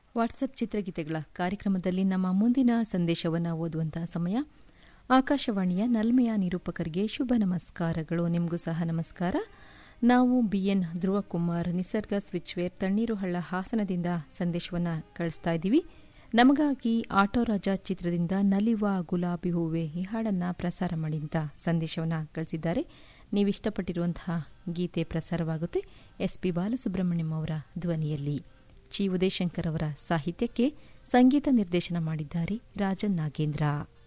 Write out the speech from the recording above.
WhatsApp ಚಿತ್ರಗೀತೆಗಳ ಕಾರ್ಯಕ್ರಮದಲ್ಲಿ ನಮ್ಮ ಮುಂದಿನ ಸಂದೇಶವನ್ನು ಓದುವಂತಹ ಸಮಯ ಆಕಾಶವಾಣಿಯ ನಲ್ಮೆಯ ನಿರೂಪಕರಿಗೆ ಶುಭ ನಮಸ್ಕಾರಗಳು ನಿಮಗೂ ಸಹ ನಮಸ್ಕಾರ ನಾವು ಬಿಎನ್ ಧ್ರುವಕುಮಾರ್ ನಿಸರ್ಗ ಸ್ವಿಚ್ವೇರ್ ತಣ್ಣೀರುಹಳ್ಳ ಹಾಸನದಿಂದ ಸಂದೇಶವನ್ನು ಕಳಿಸ್ತಾ ಇದ್ದೀವಿ ನಮಗಾಗಿ ಆಟೋ ರಾಜ ಚಿತ್ರದಿಂದ ನಲಿವ ಗುಲಾಬಿ ಹೂವೆ ಈ ಹಾಡನ್ನು ಪ್ರಸಾರ ಮಾಡಿ ಅಂತ ಸಂದೇಶವನ್ನು ಕಳಿಸಿದ್ದಾರೆ ನೀವಿಷ್ಟಪಟ್ಟಿರುವಂತಹ ಗೀತೆ ಪ್ರಸಾರವಾಗುತ್ತೆ ಎಸ್ಪಿ ಬಾಲಸುಬ್ರಹ್ಮಣ್ಯಂ ಅವರ ಧ್ವನಿಯಲ್ಲಿ ಚಿ ಉದಯಶಂಕರ್ ಅವರ ಸಾಹಿತ್ಯಕ್ಕೆ ಸಂಗೀತ ನಿರ್ದೇಶನ ಮಾಡಿದ್ದಾರೆ ರಾಜನ್ ನಾಗೇಂದ್ರ